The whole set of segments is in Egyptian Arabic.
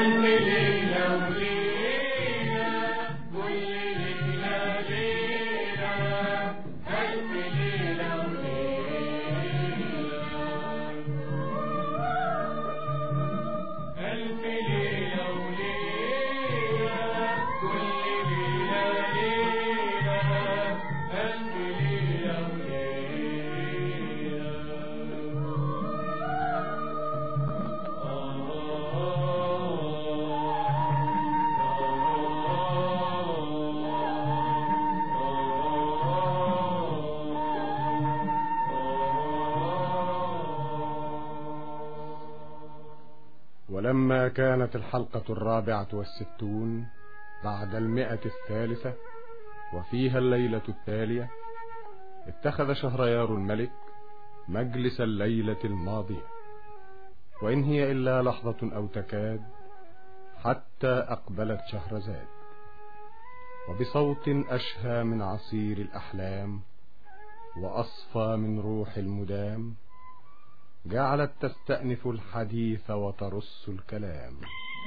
ولما كانت الحلقة الرابعة والستون بعد المئة الثالثة وفيها الليلة التالية اتخذ شهريار الملك مجلس الليلة الماضية وإن هي إلا لحظة أو تكاد حتى أقبلت شهرزاد وبصوت أشهى من عصير الأحلام وأصفى من روح المدام جعلت تستأنف الحديث وترص الكلام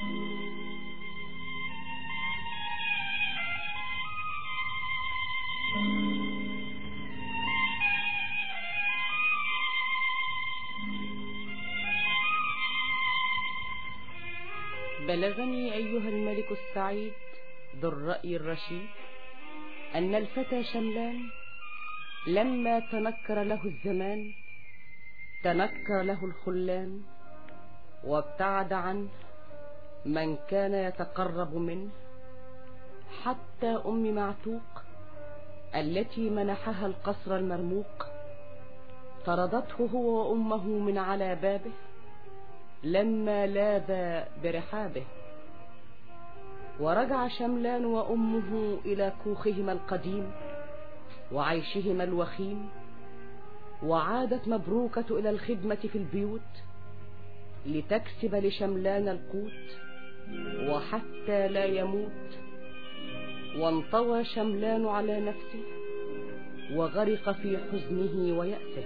بلغني أيها الملك السعيد ذو الرأي الرشيد أن الفتى شملان لما تنكر له الزمان تنكر له الخلان وابتعد عنه من كان يتقرب منه حتى أم معتوق التي منحها القصر المرموق طردته هو وأمه من على بابه لما لاذ برحابه ورجع شملان وأمه إلى كوخهما القديم وعيشهما الوخيم وعادت مبروكة إلى الخدمة في البيوت لتكسب لشملان القوت وحتى لا يموت وانطوى شملان على نفسه وغرق في حزنه ويأسه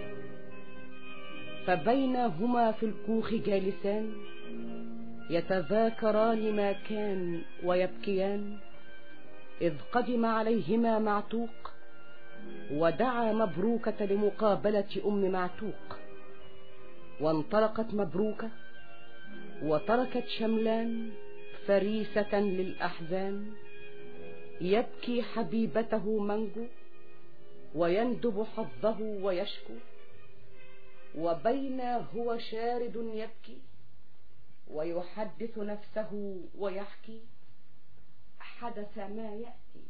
فبينهما في الكوخ جالسان يتذاكران ما كان ويبكيان إذ قدم عليهما معتوق ودعا مبروكة لمقابلة أم معتوق وانطلقت مبروكة وتركت شملان فريسة للأحزان يبكي حبيبته منجو ويندب حظه ويشكو وبين هو شارد يبكي ويحدث نفسه ويحكي حدث ما يأتي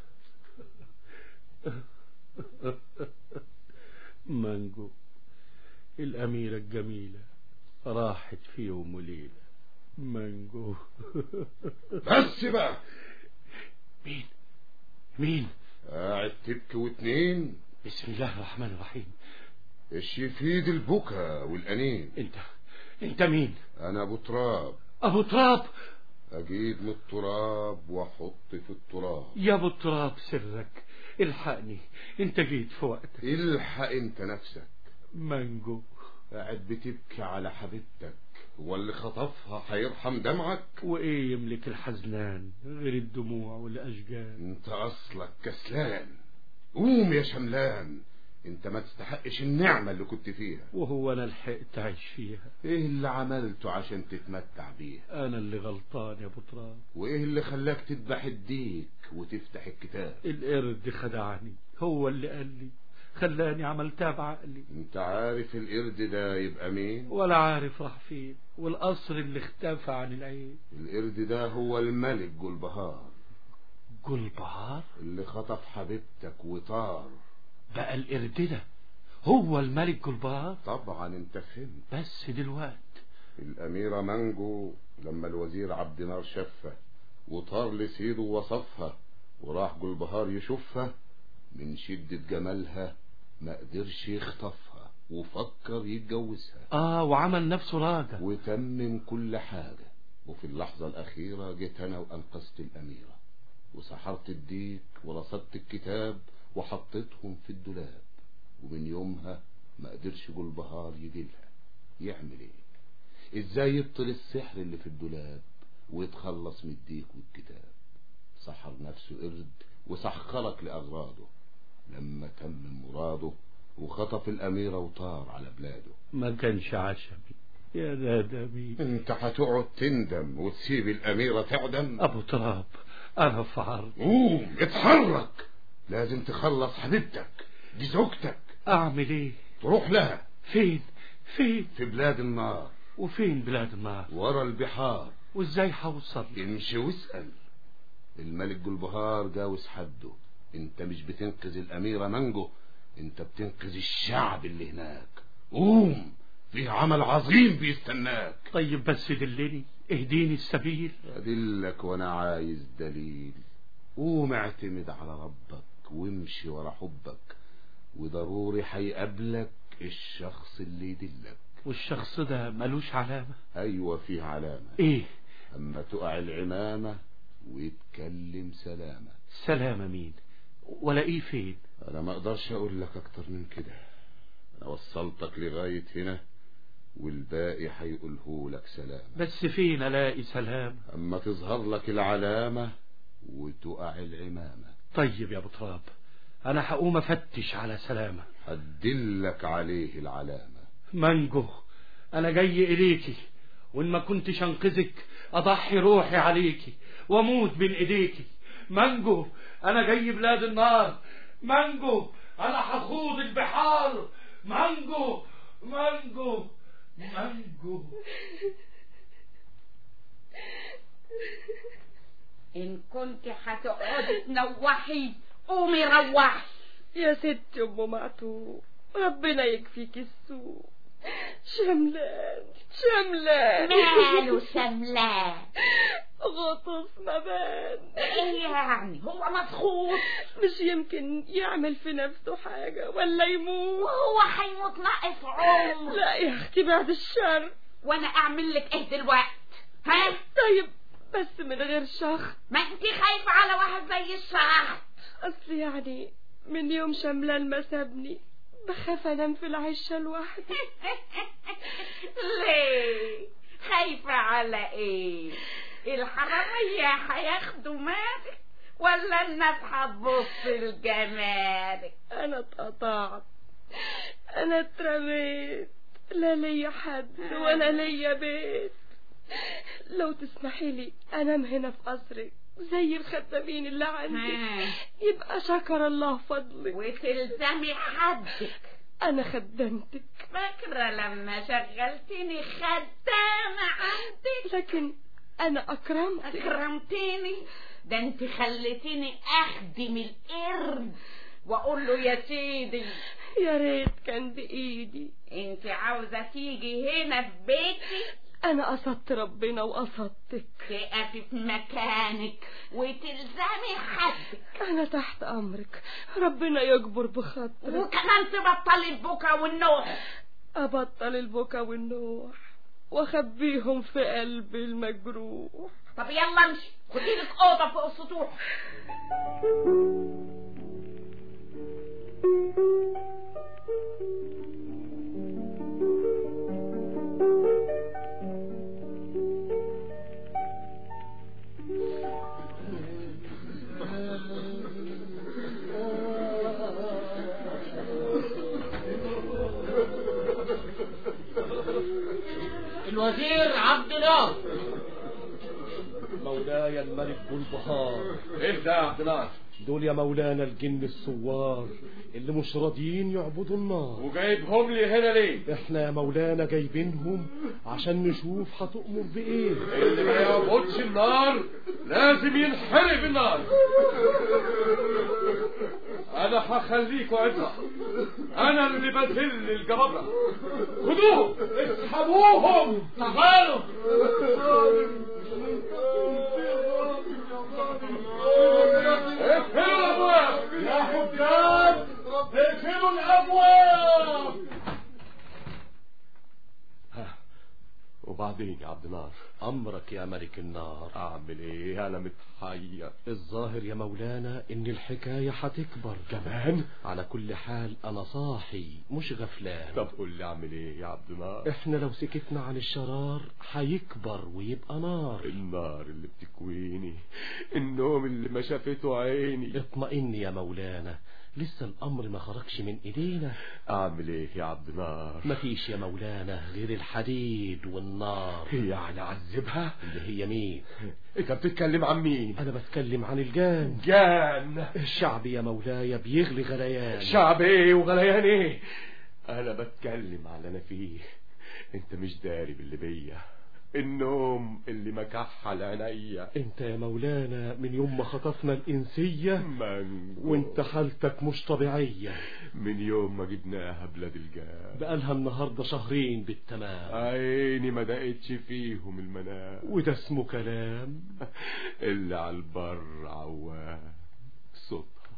مانجو الأميرة الجميلة راحت في يوم وليلة مانجو بس بقى مين مين قاعد تبكي واتنين بسم الله الرحمن الرحيم ايش يفيد البكا والأنين انت انت مين انا ابو تراب ابو تراب اجيب من التراب واحط في التراب يا ابو تراب سرك الحقني انت جيت في وقتك الحق انت نفسك مانجو قاعد بتبكي على حبيبتك هو اللي خطفها هيرحم دمعك وايه يملك الحزنان غير الدموع والاشجان انت اصلك كسلان قوم يا شملان انت ما تستحقش النعمة اللي كنت فيها وهو انا لحقت اعيش فيها ايه اللي عملته عشان تتمتع بيها انا اللي غلطان يا ابو تراب وايه اللي خلاك تذبح الديك وتفتح الكتاب القرد خدعني هو اللي قال لي خلاني عملتها بعقلي انت عارف القرد ده يبقى مين ولا عارف راح فين والقصر اللي اختفى عن العين القرد ده هو الملك جلبهار جلبهار اللي خطف حبيبتك وطار بقى القرد ده هو الملك جلبهار طبعا انت فهمت بس دلوقت الأميرة مانجو لما الوزير عبد نار شافها وطار لسيده وصفها وراح جلبهار يشوفها من شدة جمالها ما قدرش يخطفها وفكر يتجوزها اه وعمل نفسه راجع وتمم كل حاجة وفي اللحظة الأخيرة جيت أنا وأنقذت الأميرة وسحرت الديك ورصدت الكتاب وحطيتهم في الدولاب ومن يومها ما قدرش جلبهار يجيلها يعمل ايه ازاي يبطل السحر اللي في الدولاب ويتخلص من الديك والكتاب سحر نفسه قرد وسحقرك لأغراضه لما تم مراده وخطف الأميرة وطار على بلاده ما كانش عشمي يا ندمي انت هتقعد تندم وتسيب الأميرة تعدم ابو تراب انا في عرض قوم اتحرك لازم تخلص حبيبتك دي زوجتك اعمل ايه تروح لها فين فين في بلاد النار وفين بلاد النار ورا البحار وازاي هوصل امشي واسأل الملك جلبهار جاوز حده انت مش بتنقذ الأميرة مانجو انت بتنقذ الشعب اللي هناك قوم في عمل عظيم بيستناك طيب بس دلني اهديني السبيل أدلك وأنا عايز دليل قوم اعتمد على ربك وامشي ورا حبك وضروري هيقابلك الشخص اللي يدلك والشخص ده ملوش علامة أيوة فيه علامة ايه أما تقع العمامة ويتكلم سلامة سلامة مين ولا ايه فين أنا ما أقدرش أقول لك أكتر من كده أنا وصلتك لغاية هنا والباقي هيقوله لك سلامة بس فين الاقي سلامة أما تظهر لك العلامة وتقع العمامة طيب يا ابو تراب انا هقوم افتش على سلامة هدلك عليه العلامة مانجو انا جاي اليكي وان ما كنتش انقذك اضحي روحي عليكي واموت بين ايديكي مانجو انا جاي بلاد النار مانجو انا هخوض البحار مانجو مانجو مانجو إن كنت هتقعدي تنوحي قومي روحي يا ست ام معتوق ربنا يكفيك السوء شملان شملان ماله شملان غطس مبان ايه يعني هو مسخوط مش يمكن يعمل في نفسه حاجة ولا يموت وهو هيموت ناقص عمر لا يا اختي بعد الشر وانا اعمل لك ايه دلوقتي ها طيب بس من غير شخط ما انت خايفه على واحد زي الشعر اصل يعني من يوم شملان ما سابني بخاف انام في العشة لوحدي ليه خايفه على ايه الحراميه هياخدوا مالك ولا الناس هتبص لجمالك انا اتقطعت انا اترميت لا ليا حد ولا ليا بيت لو تسمحي لي انام هنا في قصرك زي الخدامين اللي عندي ها. يبقى شكر الله فضلك وتلزمي حدك انا خدمتك فاكرة لما شغلتني خدامة عندك لكن انا اكرمتك أكرمتيني ده انت خليتيني أخدم القرد وأقول له يا سيدي يا ريت كان بايدي انت عاوزة تيجي هنا في بيتي انا قصدت ربنا وقصدتك تقفي في مكانك وتلزمي حدك انا تحت امرك ربنا يجبر بخاطرك وكمان تبطلي البكا والنوح ابطل البكا والنوح واخبيهم في قلبي المجروح طب يلا امشي خدي لك اوضه فوق السطوح الوزير عبد الله مولاي الملك والبهار ايه ده يا عبد الله دول يا مولانا الجن الثوار اللي مش راضيين يعبدوا النار وجايبهم لي هنا ليه احنا يا مولانا جايبينهم عشان نشوف هتؤمر بايه اللي ما يعبدش النار لازم ينحرق بالنار انا هخليكوا عزة انا اللي بذل الجبابرة خدوهم اسحبوهم تعالوا اقفلوا الابواب يا حجاج اقفلوا الابواب ها وبعدين يا عبد النار أمرك يا ملك النار اعمل ايه انا متحير الظاهر يا مولانا إن الحكاية هتكبر كمان على كل حال أنا صاحي مش غفلان طب قول لي اعمل ايه يا عبد النار إحنا لو سكتنا عن الشرار هيكبر ويبقى نار النار اللي بتكويني النوم اللي ما شافته عيني اطمئن يا مولانا لسه الأمر ما خرجش من إيدينا اعمل ايه يا عبد النار مفيش يا مولانا غير الحديد والنار يعني اعذبها اللي هي مين انت بتتكلم عن مين أنا بتكلم عن الجان جان الشعب يا مولاي بيغلي غليان شعب ايه وغليان ايه انا بتكلم على انا فيه انت مش داري باللي بيا النوم اللي مكحل عينيا انت يا مولانا من يوم ما خطفنا الإنسية مانجو وانت حالتك مش طبيعية من يوم ما جبناها بلاد الجان بقالها النهاردة شهرين بالتمام عيني ما دقتش فيهم المنام وده اسمه كلام اللي على البر عوام صوتها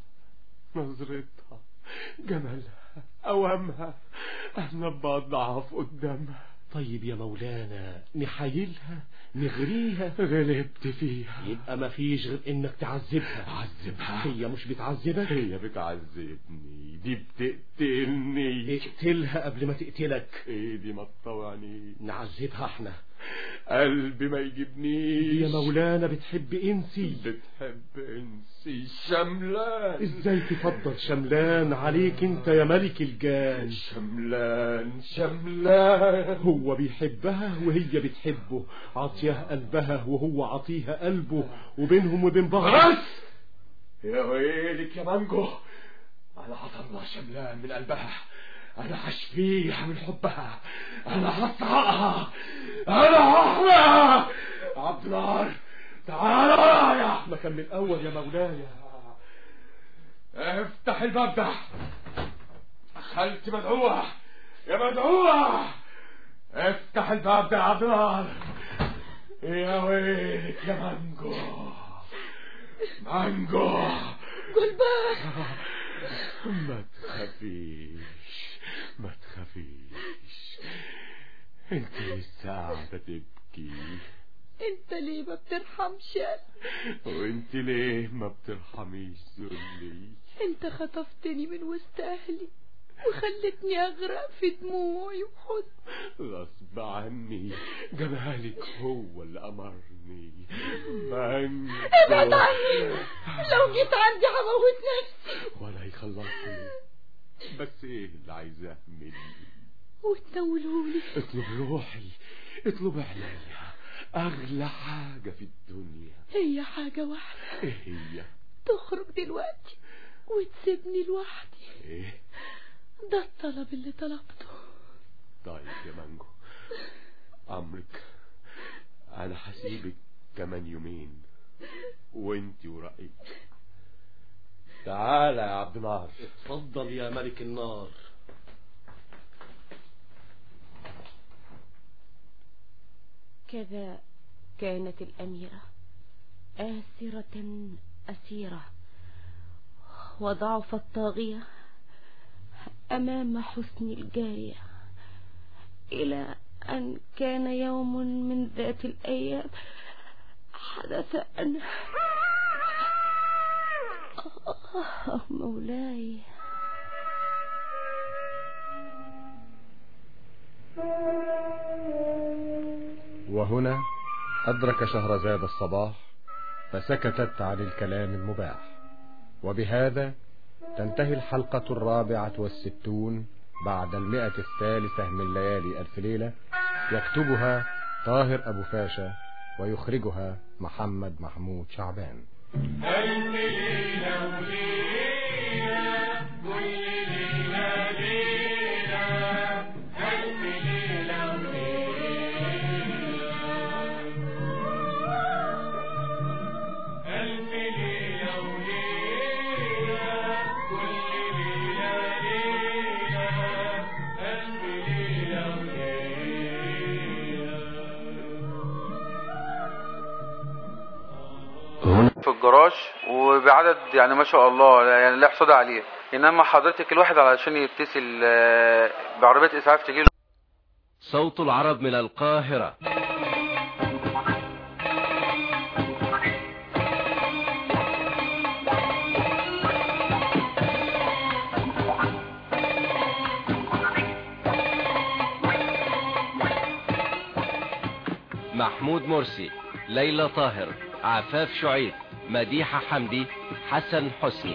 نظرتها جمالها أوامها أنا بضعف قدامها طيب يا مولانا نحايلها نغريها غلبت فيها يبقى ما فيش غير انك تعذبها أعذبها هي مش بتعذبك هي بتعذبني دي بتقتلني اقتلها قبل ما تقتلك ايدي ما تطوعني نعذبها احنا قلبي ما يجيبنيش يا مولانا بتحب انسي بتحب انسي شملان ازاي تفضل شملان عليك انت يا ملك الجان شملان شملان هو بيحبها وهي بتحبه عطيها قلبها وهو عطيها قلبه وبينهم وبين بعض بس يا ويلك يا مانجو انا هطلع شملان من قلبها انا هشفيها من حبها انا هطرقها انا هحرقها عبد النار تعال ورايا ما كان من الاول يا مولاي افتح الباب ده خالتي مدعوة يا مدعوة افتح الباب ده يا عبد النار يا ويلك يا مانجو مانجو جلبان ما تخافيش ما تخافيش انت لسه قاعدة تبكي انت ليه ما بترحمش وانت ليه ما بترحميش ذلي انت خطفتني من وسط اهلي وخلتني اغرق في دموعي وحزن غصب عني جمالك هو اللي امرني مانجو ابعد عني لو جيت عندي هموت نفسي ولا يخلصني بس ايه اللي عايزاه مني وتنولهولي اطلب روحي اطلب عينيا اغلى حاجة في الدنيا هي حاجة واحدة ايه هي تخرج دلوقتي وتسيبني لوحدي ايه ده الطلب اللي طلبته طيب يا مانجو امرك انا هسيبك كمان يومين وانتي ورأيك تعالى يا عبد النار اتفضل يا ملك النار كذا كانت الأميرة آسرة أسيرة وضعف الطاغية أمام حسن الجارية إلى أن كان يوم من ذات الأيام حدث أن آه مولاي وهنا أدرك شهرزاد الصباح فسكتت عن الكلام المباح وبهذا تنتهي الحلقة الرابعة والستون بعد المئة الثالثة من ليالي ألف ليلة يكتبها طاهر أبو فاشا ويخرجها محمد محمود شعبان ألف ليلة وليلة كل ليلة ليلة ألف ليلة وليلة ألف ليلة وليلة كل ليلة ليلة ألف ليلة وليلة في الجراج وبعدد يعني ما شاء الله يعني لا يحسد عليه انما حضرتك الواحد علشان يتصل آه، بعربيه اسعاف تجيله صوت العرب من القاهرة محمود مرسي ليلى طاهر عفاف شعيب مديحة حمدي حسن حسني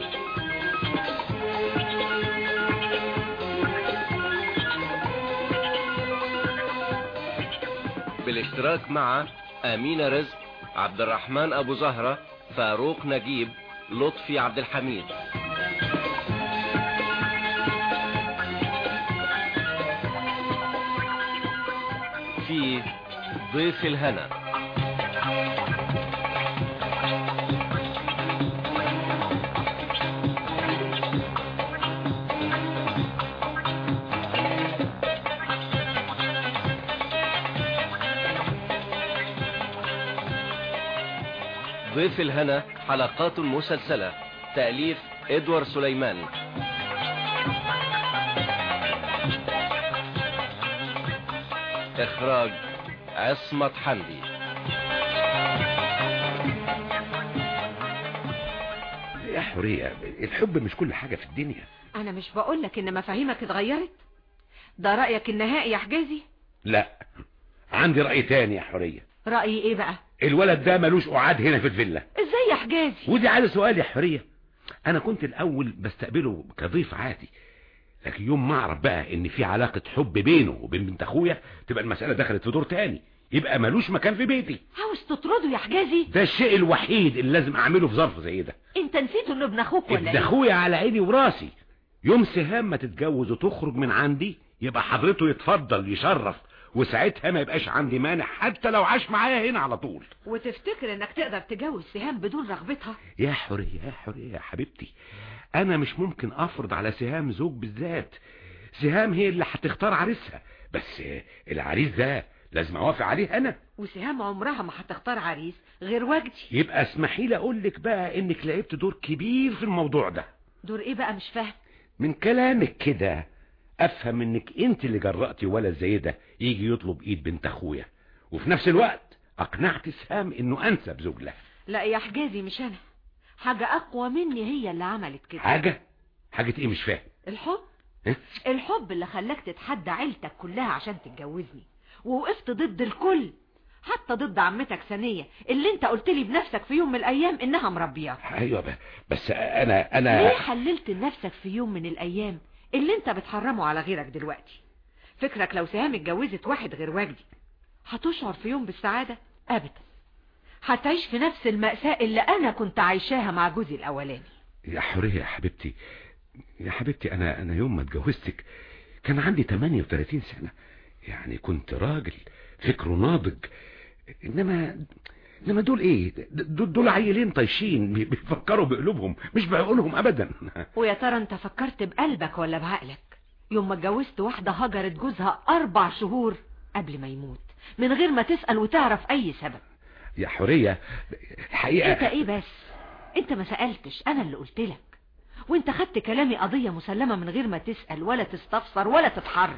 بالاشتراك مع أمينة رزق عبد الرحمن أبو زهرة فاروق نجيب لطفي عبد الحميد في ضيف الهنا ضيف الهنا حلقات مسلسلة تأليف إدوار سليمان إخراج عصمت حمدي يا حورية الحب مش كل حاجة في الدنيا انا مش بقولك ان مفاهيمك اتغيرت ده رأيك النهائي يا حجازي لا عندي رأي تاني يا حورية رأيي ايه بقى الولد ده ملوش قعاد هنا في الفيلا ازاي يا حجازي ودي عايز سؤال يا حورية انا كنت الاول بستقبله كضيف عادي لكن يوم ما اعرف بقى ان في علاقة حب بينه وبين بنت اخويا تبقى المسألة دخلت في دور تاني يبقى ملوش مكان في بيتي عاوز تطرده يا حجازي ده الشيء الوحيد اللي لازم اعمله في ظرف زي ده انت نسيت انه ابن اخوك ولا ابن ايه اخويا على عيني وراسي يوم سهام ما تتجوز وتخرج من عندي يبقى حضرته يتفضل يشرف وساعتها ما يبقاش عندي مانع حتى لو عاش معايا هنا على طول وتفتكر انك تقدر تجوز سهام بدون رغبتها يا حورية يا حورية يا حبيبتي انا مش ممكن افرض على سهام زوج بالذات سهام هي اللي هتختار عريسها بس العريس ده لازم اوافق عليه انا وسهام عمرها ما هتختار عريس غير وجدي يبقى اسمحي لي اقول لك بقى انك لعبت دور كبير في الموضوع ده دور ايه بقى مش فاهم من كلامك كده افهم انك انت اللي جرأتي ولد زي ده يجي يطلب ايد بنت اخويا وفي نفس الوقت اقنعت سهام انه انسب زوج لها لا يا حجازي مش انا حاجة اقوى مني هي اللي عملت كده حاجة حاجة ايه مش فاهم الحب إيه؟ الحب اللي خلاك تتحدى عيلتك كلها عشان تتجوزني ووقفت ضد الكل حتى ضد عمتك ثانية اللي انت قلت لي بنفسك في يوم من الايام انها مربياك ايوه ب- بس انا انا ليه حللت لنفسك في يوم من الايام اللي انت بتحرمه على غيرك دلوقتي فكرك لو سهام اتجوزت واحد غير وجدي هتشعر في يوم بالسعادة ابدا هتعيش في نفس المأساة اللي انا كنت عايشاها مع جوزي الاولاني يا حورية يا حبيبتي يا حبيبتي انا انا يوم ما اتجوزتك كان عندي 38 سنة يعني كنت راجل فكره ناضج انما انما دول ايه دول, دول عيلين طايشين بي- بيفكروا بقلوبهم مش بعقولهم ابدا ويا ترى انت فكرت بقلبك ولا بعقلك يوم ما اتجوزت واحدة هجرت جوزها اربع شهور قبل ما يموت من غير ما تسأل وتعرف اي سبب يا حورية الحقيقة انت ايه بس انت ما سألتش انا اللي قلت لك وانت خدت كلامي قضية مسلمة من غير ما تسأل ولا تستفسر ولا تتحرك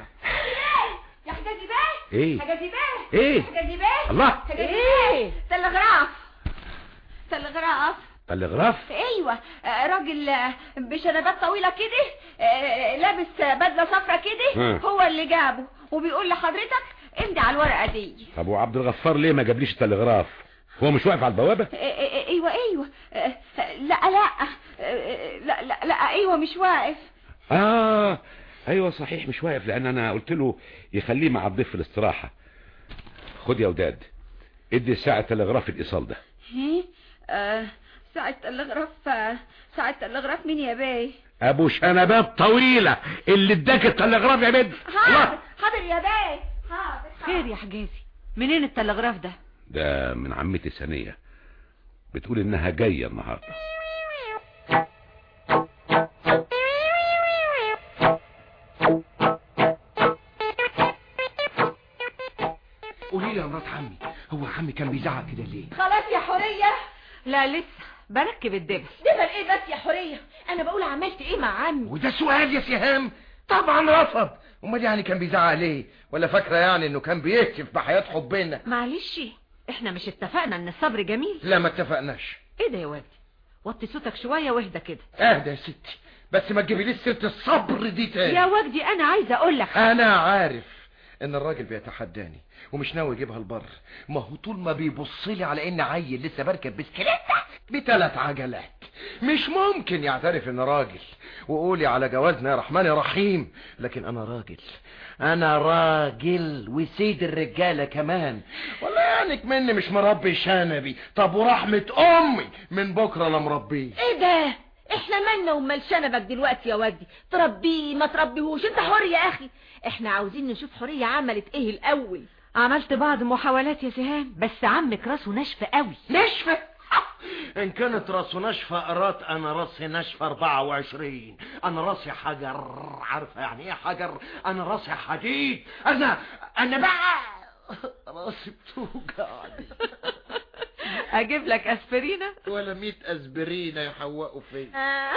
يا حجازي بيه ايه حجازي بيه ايه حجازي بيه الله حجازي ايه تلغراف تلغراف تلغراف ايوه آه، راجل آه، بشنبات طويله كده آه، لابس بدله صفرا كده ها. هو اللي جابه وبيقول لحضرتك امضي على الورقه دي طب وعبد الغفار ليه ما جابليش التلغراف هو مش واقف على البوابة آه، آه، ايوه ايوه آه، آه، لا لا آه، لا لا لا ايوه مش واقف اه ايوه صحيح مش واقف لان انا قلت له يخليه مع الضيف في الاستراحة خد يا وداد ادي ساعة تلغراف الايصال ده هي؟ آه، ساعة تلغراف آه، ساعة تلغراف مين يا بيه ابو شنبات طويلة اللي اداك التلغراف يا بنت حاضر حاضر يا بيه حاضر خير يا حجازي منين التلغراف ده ده من عمتي ثانية بتقول انها جاية النهاردة قولي لي يا مرات عمي هو عمي كان بيزعق كده ليه خلاص يا حورية لا لسه بركب الدبل دبل ايه بس يا حورية انا بقول عملت ايه مع عمي وده سؤال يا سهام طبعا رفض امال يعني كان بيزعق ليه ولا فاكره يعني انه كان بيهتف بحياة حبنا معلش احنا مش اتفقنا ان الصبر جميل لا ما اتفقناش ايه ده يا وادي وطي صوتك شوية واهدى كده اهدى يا ستي بس ما تجيبيليش سيره الصبر دي تاني يا وجدي انا عايزه اقول لك انا عارف ان الراجل بيتحداني ومش ناوي يجيبها البر ما هو طول ما بيبص لي على ان عيل لسه بركب بسكليتة بثلاث عجلات مش ممكن يعترف ان راجل وقولي على جوازنا يا رحمن يا رحيم لكن انا راجل انا راجل وسيد الرجاله كمان والله يعني مني مش مربي شنبي طب ورحمه امي من بكره انا مربيه ايه ده احنا مالنا ومال شنبك دلوقتي يا ودي تربيه ما تربيهوش انت حر يا اخي احنا عاوزين نشوف حرية عملت ايه الاول عملت بعض محاولات يا سهام بس عمك راسه ناشفه قوي ناشفه ان كانت راسه ناشفه قرات انا راسي ناشفه 24 انا راسي حجر عارفه يعني ايه حجر انا راسي حديد انا انا بقى راسي بتوجعني اجيب لك اسبرينة ولا مية اسبرينة يحوقوا فيا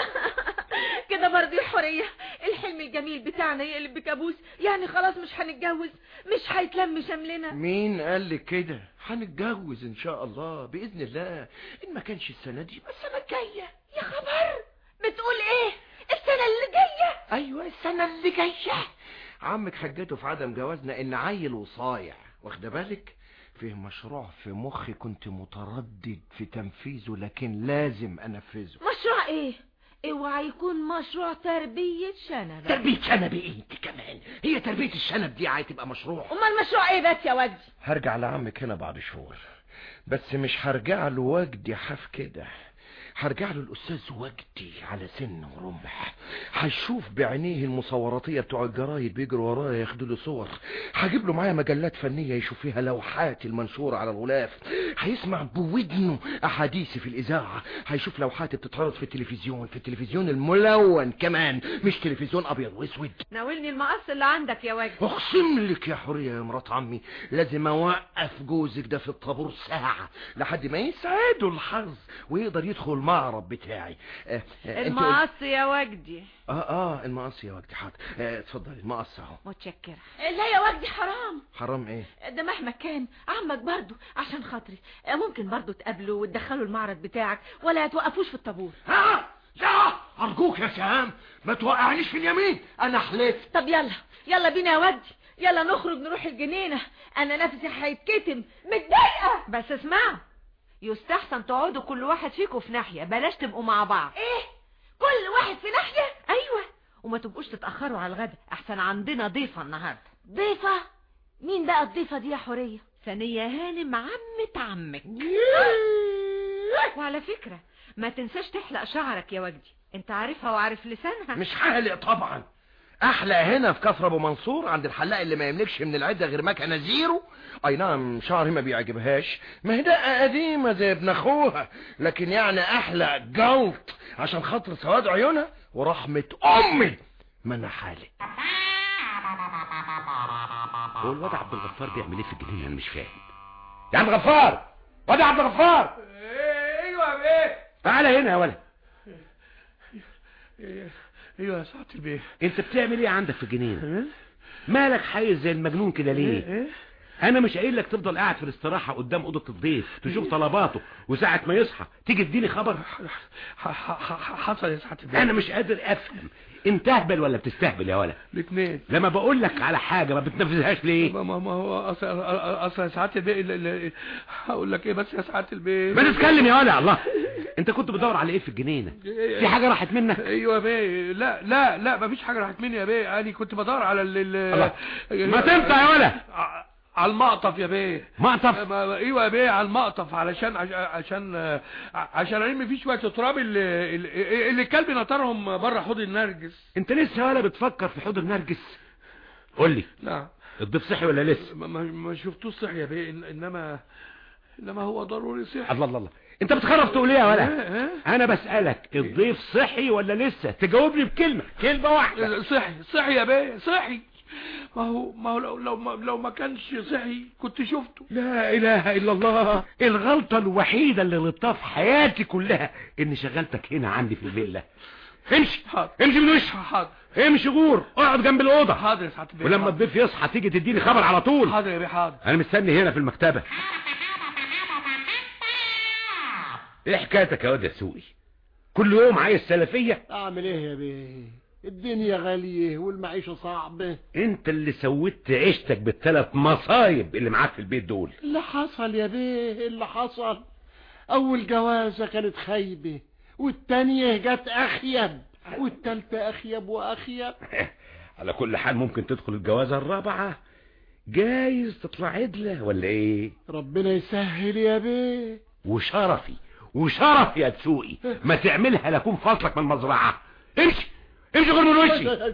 كده برضه يا حرية الحلم الجميل بتاعنا يقلب بكابوس يعني خلاص مش هنتجوز مش هيتلم شملنا مين قال لك كده هنتجوز ان شاء الله باذن الله ان ما كانش السنه دي بس السنه الجايه يا خبر بتقول ايه السنة اللي جاية ايوه السنه اللي جايه عمك حجته في عدم جوازنا ان عيل وصايع واخده بالك فيه مشروع في مخي كنت متردد في تنفيذه لكن لازم انفذه مشروع ايه اوعى يكون مشروع تربية شنب تربية شنب ايه انت كمان هي تربية الشنب دي هتبقى مشروع امال مشروع ايه بس يا ودي هرجع لعمك هنا بعد شهور بس مش هرجع له وجدي حاف كده هرجع له الاستاذ وجدي على سن ورمح هيشوف بعينيه المصوراتيه بتوع الجرايد بيجروا ورايا ياخدوا له صور هجيب له معايا مجلات فنيه يشوف فيها لوحات المنشوره على الغلاف هيسمع بودنه احاديثي في الاذاعه هيشوف لوحاتي بتتعرض في التلفزيون في التلفزيون الملون كمان مش تلفزيون ابيض واسود ناولني المقص اللي عندك يا وجدي اقسم لك يا حوريه يا مرات عمي لازم اوقف جوزك ده في الطابور ساعه لحد ما يسعده الحظ ويقدر يدخل المعرض بتاعي آه آه انت قلت- المقص يا وجدي اه اه المقص يا وجدي حاضر آه، اتفضلي المقص اهو متشكرة لا يا وجدي حرام حرام ايه ده مهما كان عمك برضه عشان خاطري ممكن برضه تقابله وتدخله المعرض بتاعك ولا توقفوش في الطابور ها لا ارجوك يا سهام ما توقعنيش في اليمين انا حلفت طب يلا يلا بينا يا ودي يلا نخرج نروح الجنينة انا نفسي هيتكتم متضايقة بس اسمعوا يستحسن تقعدوا كل واحد فيكم في ناحية بلاش تبقوا مع بعض ايه كل واحد في ناحية ايوه وما تبقوش تتأخروا على الغدا احسن عندنا ضيفة النهاردة ضيفة مين بقى الضيفة دي يا حورية ثانية هانم عمة عمك وعلى فكرة ما تنساش تحلق شعرك يا وجدي انت عارفها وعارف لسانها مش هقلق طبعا احلق هنا في كفر ابو منصور عند الحلاق اللي ما يملكش من العده غير مكنه زيرو اي نعم شعري ما بيعجبهاش ما هي دقه قديمه زي ابن اخوها لكن يعني احلق جلط عشان خاطر سواد عيونها ورحمه امي ما انا حالق هو الواد عبد الغفار بيعمل ايه في الجنينه انا مش فاهم يا عبد الغفار واد يا عبد الغفار ايوه يا بيه تعالى هنا يا ولد ايوه يا سعاده البيه انت بتعمل ايه عندك في الجنينه مالك حايز زي المجنون كده ليه ايه انا مش قايل لك تفضل قاعد في الاستراحه قدام اوضه الضيف تشوف طلباته وساعه ما يصحى تيجي تديني خبر ح- ح- ح- حصل يا سعاده البيه انا مش قادر افهم انت اهبل ولا بتستهبل يا ولد الاثنين لما بقول لك على حاجه ما بتنفذهاش ليه ما ما ما هو اصل اصل يا سعاده البيه ال- ال- هقول لك ايه بس يا سعاده البيه ما تتكلم يا ولد الله انت كنت بتدور على ايه في الجنينه في حاجه راحت منك ايوه يا بيه لا لا لا ما فيش حاجه راحت مني يا بيه انا كنت بدور على ال ال- ما تنفع يا ولد ع- على المقطف يا بيه مقطف ما- ما- ايوه يا بيه على المقطف علشان عش- عشان عشان الم فيه شويه تراب اللي, اللي اللي الكلب نطرهم بره حوض النرجس انت لسه ولا بتفكر في حوض النرجس قول لي نعم الضيف صحي ولا لسه ما, ما- ما شفتوش صحي يا بيه إن- انما انما هو ضروري صحي الله الله الله انت بتخرف تقول ايه يا ولد إيه؟ انا بسالك الضيف صحي ولا لسه تجاوبني بكلمه كلمه واحده صحي صحي يا بيه صحي ما هو ما هو لو لو ما, لو ما كانش صحي كنت شفته لا اله الا الله الغلطه الوحيده اللي غلطتها في حياتي كلها اني شغلتك هنا عندي في الفيلا امشي حاضر امشي من وشي حاضر امشي غور اقعد جنب الاوضه حاضر يا سعاده البيه ولما حاضر. الضيف يصحى تيجي تديني خبر على طول حاضر يا بيه حاضر انا مستني هنا في المكتبه ايه حكايتك يا واد يا سوقي كل يوم عايز سلفيه اعمل ايه يا بيه الدنيا غالية والمعيشة صعبة انت اللي سويت عيشتك بالثلاث مصايب اللي معاك في البيت دول اللي حصل يا بيه اللي حصل اول جوازة كانت خايبة والتانية جت اخيب والتالتة اخيب واخيب على كل حال ممكن تدخل الجوازة الرابعة جايز تطلع عدلة ولا ايه ربنا يسهل يا بيه وشرفي وشرفي يا تسوقي ما تعملها لكون فاصلك من المزرعة امشي امشي غير من وشي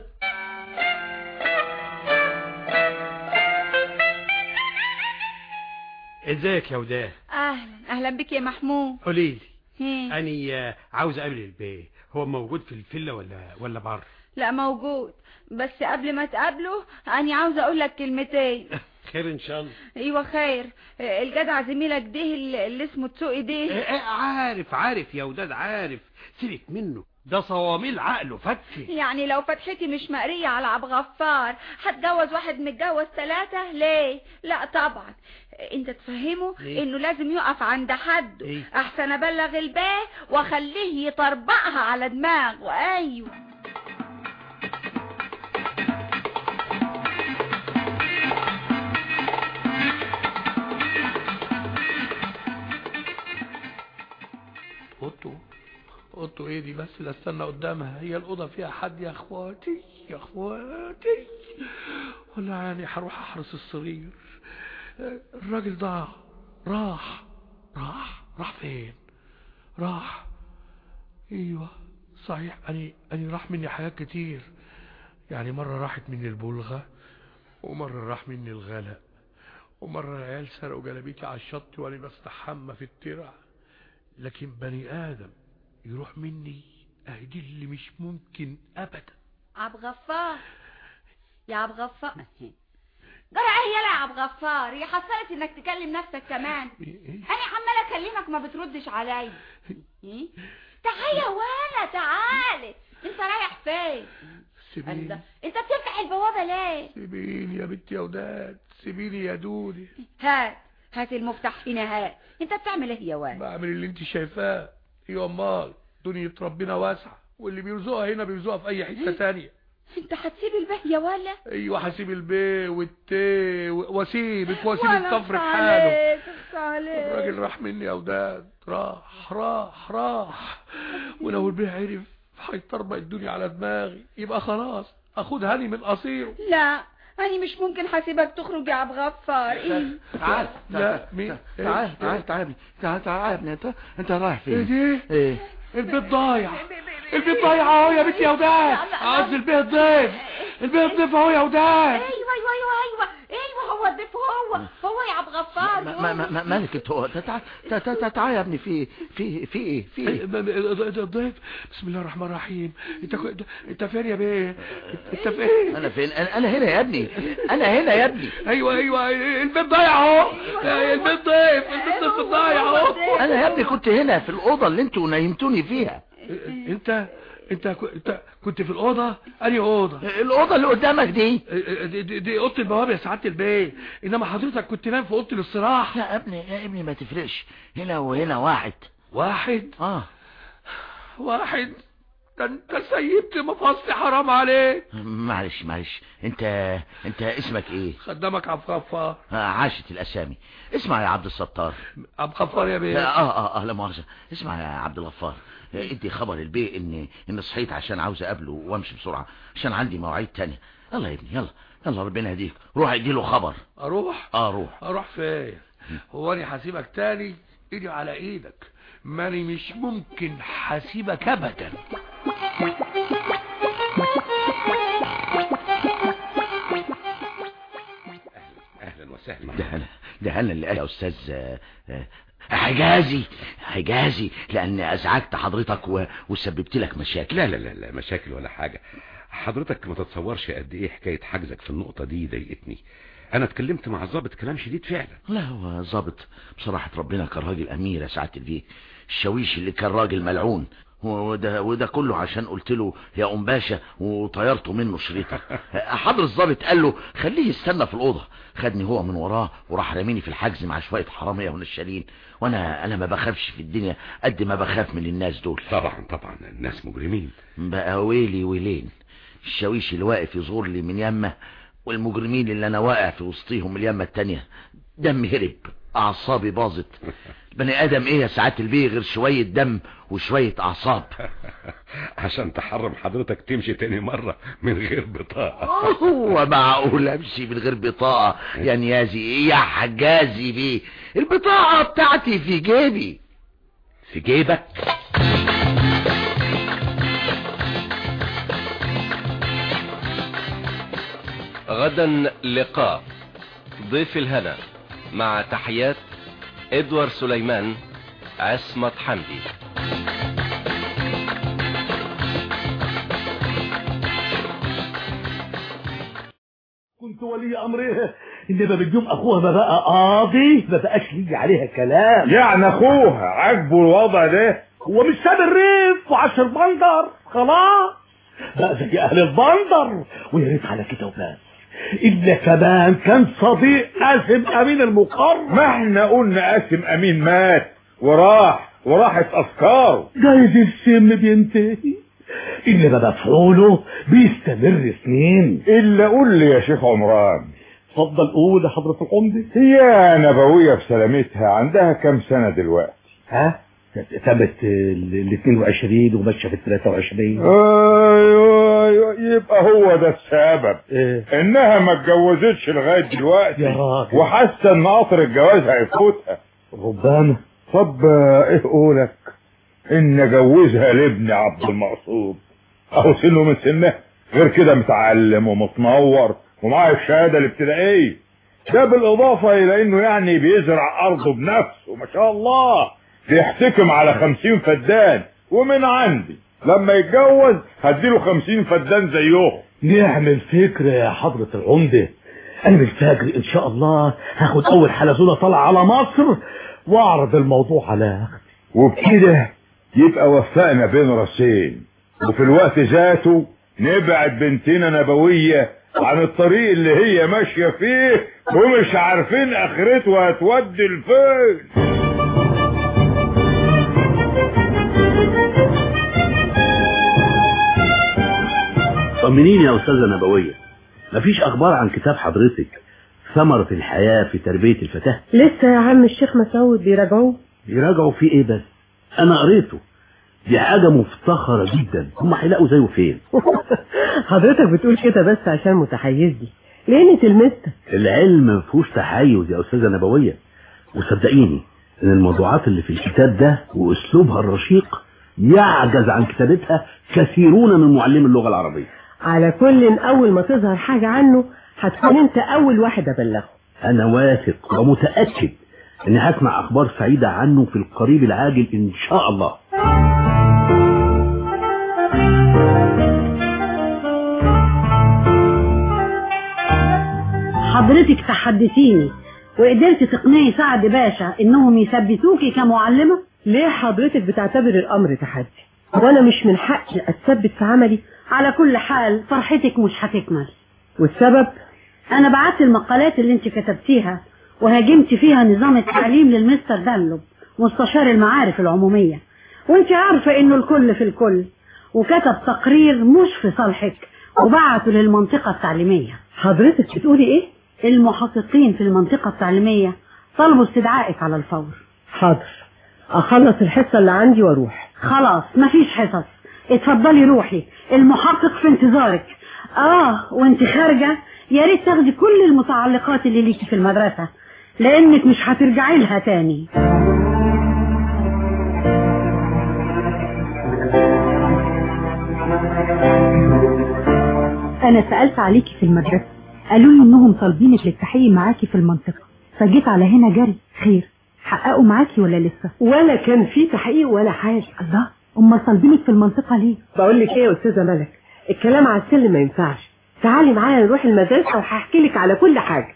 ازيك يا وداه اهلا اهلا بك يا محمود قولي لي هم. اني آه، عاوز اقابل البيه هو موجود في الفيلا ولا ولا بره لا موجود بس قبل ما تقابله انا عاوزه اقول لك كلمتين خير ان شاء الله ايوه خير الجدع زميلك ده اللي اللي اسمه تسوقي إيه، ده إيه، عارف عارف يا وداد عارف سيبك منه ده صواميل عقله فتفي يعني لو فتحتي مش مقرية على عبد غفار هتجوز واحد متجوز ثلاثة ليه لا طبعا انت تفهمه ليه؟ انه لازم يقف عند حد إيه؟ احسن ابلغ الباه واخليه يطربقها على دماغه ايوه اوضته اوضته ايه دي بس لا استنى قدامها هي الاوضه فيها حد يا اخواتي يا اخواتي ولا يعني هروح احرس السرير الراجل ضاع راح راح راح فين راح ايوه صحيح اني اني راح مني حاجات كتير يعني مرة راحت مني البلغة ومرة راح مني الغلاء ومرة العيال سرقوا جلابيتي على الشط وانا بستحمى في الترع لكن بني ادم يروح مني اهدي اللي مش ممكن ابدا عبد غفار يا عبد غفار جرى ايه يلا يا عبد غفار هي حصلت انك تكلم نفسك كمان انا عماله اكلمك ما بتردش عليا إيه؟ تعالى يا ولا تعالى انت رايح فين سيبيني انت انت بتفتح البوابه ليه سيبيني يا بنتي يا وداد سيبيني يا دودي هات هات المفتاح هنا هات انت بتعمل ايه يا واد بعمل اللي انت شايفاه ايوه امال دنيا ربنا واسعه واللي بيرزقها هنا بيرزقها في اي حته تانية انت هتسيب البه يا ولا ايوه هسيب البي والتي واسيبك واسيب ولا الكفر في اخص حاله عليك، اخص عليك. الراجل راح مني يا وداد راح راح راح ولو البيه عرف هيطربق الدنيا على دماغي يبقى خلاص اخد هاني من قصيره لا انا مش ممكن هسيبك تخرج يا عبد غفار ايه تعال لا مين تعال تعال تعال تعال تعال يا ابني انت انت رايح فين ايه دي ايه البيت ضايع البيت ضايع اهو يا بنتي يا وداد قصدي البيت ضيف البيت ضيف اهو يا وداد ايوه ايوه ايوه ايوه ايوه هو الضيف هو هو يا عبد غفار ما ما ما مالك انت هو تعال تعال تعال يا ابني في في في ايه في ايه الضيف بسم الله الرحمن الرحيم انت كو- انت فين يا بيه انت فين انا فين انا أنا هنا يا ابني انا هنا يا ابني ايوه ايوه البيت ضايع اهو البيت ضيف البيت ضيف ضايع اهو انا يا ابني كنت هنا في الاوضه اللي انتوا نيمتوني فيها انت انت كو- انت كنت في الاوضه انهي اوضه الاوضه اللي قدامك دي دي, دي, دي اوضه البوابه يا سعاده البيه انما حضرتك كنت نايم في اوضه الاستراحه يا ابني يا ابني ما تفرقش هنا وهنا واحد واحد اه واحد ده انت سيبت مفاصلي حرام عليك معلش معلش انت انت اسمك ايه خدامك عبد الغفار آه، عاشت الاسامي اسمع يا عبد الستار عبد الغفار يا بيه اه اه اه لا مؤاخذه اسمع يا عبد الغفار آه، ادي خبر البيه ان ان صحيت عشان عاوز اقابله وامشي بسرعه عشان عندي مواعيد تانية يلا يا ابني يلا يلا ربنا يهديك روح ادي له خبر اروح اه روح اروح فين هو انا هسيبك تاني ايدي على ايدك ماني مش ممكن هسيبك ابدا اهلا وسهلا ده انا ده انا اللي قال يا استاذ آه، آه، حجازي حجازي لان ازعجت حضرتك و... وسببت لك مشاكل لا لا لا لا مشاكل ولا حاجة حضرتك ما تتصورش قد ايه حكاية حجزك في النقطة دي ضايقتني انا اتكلمت مع الضابط كلام شديد فعلا لا هو ظابط بصراحة ربنا كان راجل امير يا سعادة البيه الشويش اللي كان راجل ملعون وده وده كله عشان قلت له يا ام باشا وطيرته منه شريطه حضر الضابط قال له خليه يستنى في الاوضه خدني هو من وراه وراح رميني في الحجز مع شويه حراميه ونشالين وانا انا ما بخافش في الدنيا قد ما بخاف من الناس دول طبعا طبعا الناس مجرمين بقى ويلي ويلين الشاويش اللي واقف يزور لي من يمه والمجرمين اللي انا واقع في وسطيهم اليمه التانية دمي هرب اعصابي باظت بني ادم ايه يا سعاده البيه غير شويه دم وشويه اعصاب عشان تحرم حضرتك تمشي تاني مرة من غير بطاقة هو معقول امشي من غير بطاقه يا نيازي ايه يا حجازي بيه البطاقه بتاعتي في جيبي في جيبك غدا لقاء ضيف الهنا مع تحيات ادوار سليمان عصمت حمدي كنت ولي امرها انما باليوم اخوها ما بقى قاضي ما بقاش لي عليها كلام يعني اخوها عاجبه الوضع ده هو مش ساب الريف وعاش البندر خلاص بقى زي اهل البندر ويا ريت على كده وبس الا كمان كان صديق قاسم امين المقرب ما احنا قلنا قاسم امين مات وراح وراحت افكاره جايز السم بينتهي إلا ما مفعوله بيستمر سنين الا قول لي يا شيخ عمران اتفضل قول يا حضرة العمدة هي نبوية بسلامتها عندها كام سنة دلوقتي ها ثبت ال 22 وماشيه في ال 23 ايوه ايوه يبقى هو ده السبب إيه؟ انها ما اتجوزتش لغايه دلوقتي يا راجل. وحاسه ان قطر الجواز هيفوتها ربما طب آه، ايه قولك ان اجوزها لابني عبد المقصود اهو سنه من سنه غير كده متعلم ومتنور ومعاه الشهاده الابتدائيه ده بالاضافه الى انه يعني بيزرع ارضه بنفسه ما شاء الله بيحتكم على خمسين فدان ومن عندي لما يتجوز هديله خمسين فدان زيهم نعمل فكرة يا حضرة العمدة أنا بالفجر إن شاء الله هاخد أول حلزونة طالعة على مصر وأعرض الموضوع على أختي وبكده يبقى وفقنا بين راسين وفي الوقت ذاته نبعد بنتنا نبوية عن الطريق اللي هي ماشية فيه ومش عارفين اخرته هتودي لفين طمنيني يا أستاذة نبوية مفيش أخبار عن كتاب حضرتك ثمرة الحياة في تربية الفتاة لسه يا عم الشيخ مسعود بيراجعوه يراجعوا فيه إيه بس أنا قريته دي حاجة مفتخرة جدا هم هيلاقوا زيه فين حضرتك بتقول كده بس عشان متحيز لي لاني تلمستك العلم مفهوش تحيز يا أستاذة نبوية وصدقيني إن الموضوعات اللي في الكتاب ده وأسلوبها الرشيق يعجز عن كتابتها كثيرون من معلمي اللغة العربية على كل اول ما تظهر حاجة عنه هتكون انت اول واحد ابلغه أنا واثق ومتأكد إني هسمع أخبار سعيدة عنه في القريب العاجل إن شاء الله حضرتك تحدثيني وقدرت تقنعي سعد باشا انهم يثبتوكي كمعلمة ليه حضرتك بتعتبر الامر تحدي وانا مش من حقي اتثبت في عملي على كل حال فرحتك مش هتكمل والسبب انا بعت المقالات اللي انت كتبتيها وهاجمت فيها نظام التعليم للمستر دانلوب مستشار المعارف العمومية وانت عارفة انه الكل في الكل وكتب تقرير مش في صالحك وبعته للمنطقة التعليمية حضرتك بتقولي ايه المحققين في المنطقة التعليمية طلبوا استدعائك على الفور حاضر اخلص الحصة اللي عندي واروح خلاص مفيش حصص اتفضلي روحي المحقق في انتظارك اه وانت خارجة يا ريت تاخدي كل المتعلقات اللي ليكي في المدرسة لانك مش هترجعي لها تاني أنا سألت عليكي في المدرسة قالوا لي إنهم طالبينك للتحقيق معاكي في المنطقة فجيت على هنا جري خير حققوا معاكي ولا لسه ولا كان في تحقيق ولا حاجة الله أمال طالبينك في المنطقة ليه بقول لك ايه يا استاذة ملك الكلام على السلم ما ينفعش تعالي معايا نروح المدرسة وهحكي لك على كل حاجة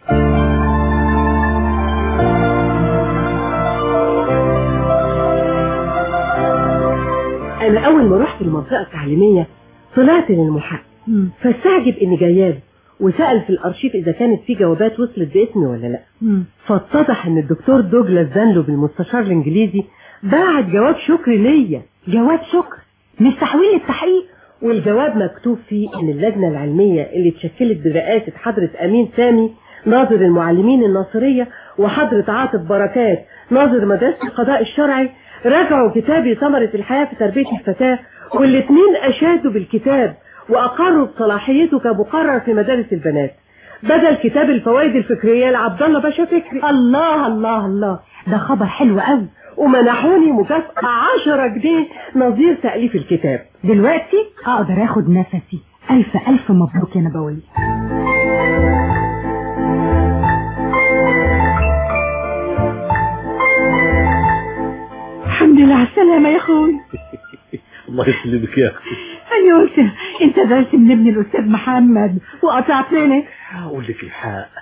انا اول ما رحت المنطقة التعليمية طلعت للمحقق فاستعجب اني جاياله وسأل في الارشيف اذا كانت في جوابات وصلت باسمي ولا لا فاتضح ان الدكتور دوجلاس دانلوب المستشار الانجليزي بعت جواب شكر ليا جواب شكر مش تحويل التحقيق والجواب مكتوب فيه ان اللجنة العلمية اللي اتشكلت برئاسة حضرة امين سامي ناظر المعلمين الناصرية وحضرة عاطف بركات ناظر مدرسة القضاء الشرعي راجعوا كتاب ثمرة الحياة في تربية الفتاة والاتنين اشادوا بالكتاب واقروا بصلاحيته كمقرر في مدارس البنات بدل كتاب الفوائد الفكرية لعبد الله باشا فكري الله الله الله ده خبر حلو قوي ومنحوني مكافأة عشرة جنيه نظير تأليف الكتاب دلوقتي اقدر اخد نفسي الف الف مبروك يا نبوية الحمد لله على السلامة يا اخوي الله يسلمك يا اخي انا قلت انت درس من ابن الاستاذ محمد وقطعتني اقول لك الحق